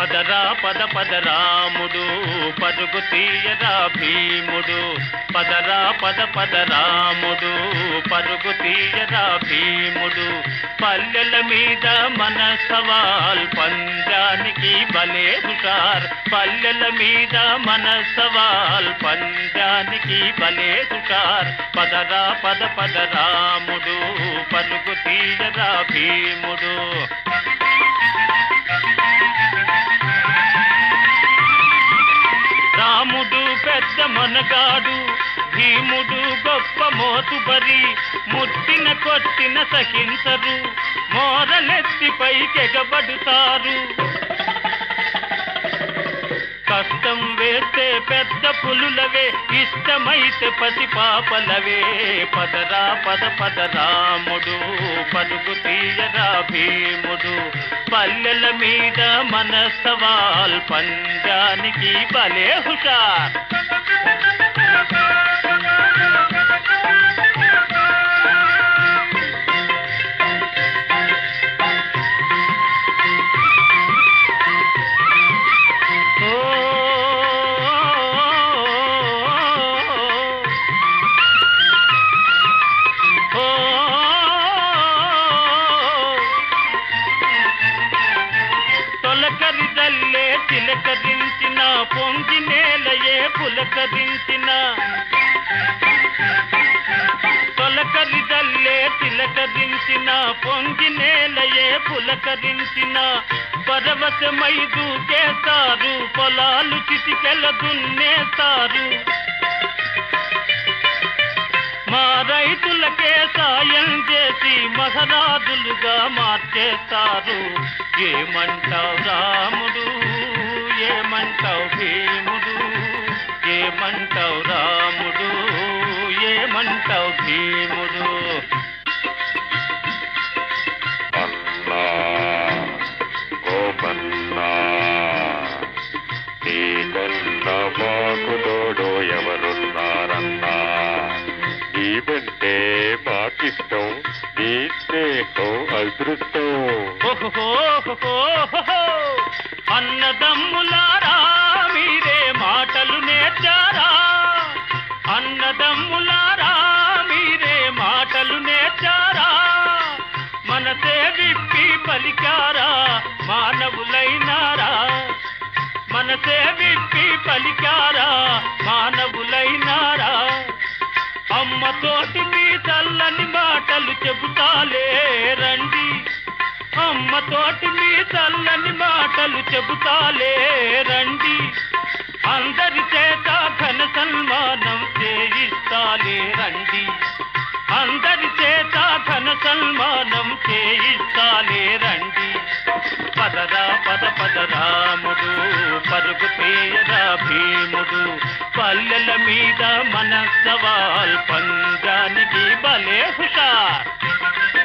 పదరా పద పద రాముడు పరుగు తీయరా భీముడు పదరా పద పద రాముడు పరుగు తీయరా భీముడు పల్లెల మీద మన సవాల్ పంజానికి భలే హుషార్ పల్లెల మీద మన సవాల్ పంజానికి భలే హుషార్ పదరా పద పద రాముడు పరుగు తీయరా భీముడు రాముడు పెద్ద మనగాడు భీముడు గొప్ప మోతుబరి ముట్టిన కొట్టిన సహించరు మోరలెత్తి పైకెగబడుతారు కష్టం వేస్తే పెద్ద పులులవే ఇష్టమైతే పసి పాపలవే పదరా పద పద రాముడు పలుగు తీయరా భీముడు పల్లెల మీద మన సవాల్ పంజానికి భలే హుషార్ ఓ ఓ తొలకరి దల్లే చిలకరించిన పొంగి నేలయే పులకరించిన తొలకరి దల్లే తిలకరించిన పొంగి నేలయే పులకరించిన పరవశమై దూకేస్తారు పొలాలు చిటికెల దున్నేస్తారు మా రైతులకే సాయం చేసి మహరాజులుగా మార్చేస్తారు ఏమంటావు రాముడు ఏమంటావు భీముడు ఏమంటావు రాముడు ఏమంటావు భీముడు అన్నా గోపన్నా నీకన్నా మాకు తోడు ఎవరున్నారన్నా నీవంటే మాకిష్టం నీ స్నేహం అదృష్టం ఓహోహోహోహో. అన్నదమ్ములారా మీరే మాటలు నేర్చారా అన్నదమ్ములారా మీరే మాటలు నేర్చారా మనసే విప్పి పలికారా మానవులైనారా మనసే విప్పి పలికారా మానవులైనారా అమ్మతోటి మీ చల్లని మాటలు చెబుతాలే రండి అమ్మతోటి మీ చల్లని మాటలు చెబుతాలే రండి అందరి చేత ఘన సన్మానం చేయిస్తాలే రండి అందరి చేత ఘన సన్మానం చేయిస్తాలే రండి పదరా పద పద రాముడు పరుగు పేయరా భీముడు పల్లెల మీద మన సవాల్ పంజానికి భలే హుషార్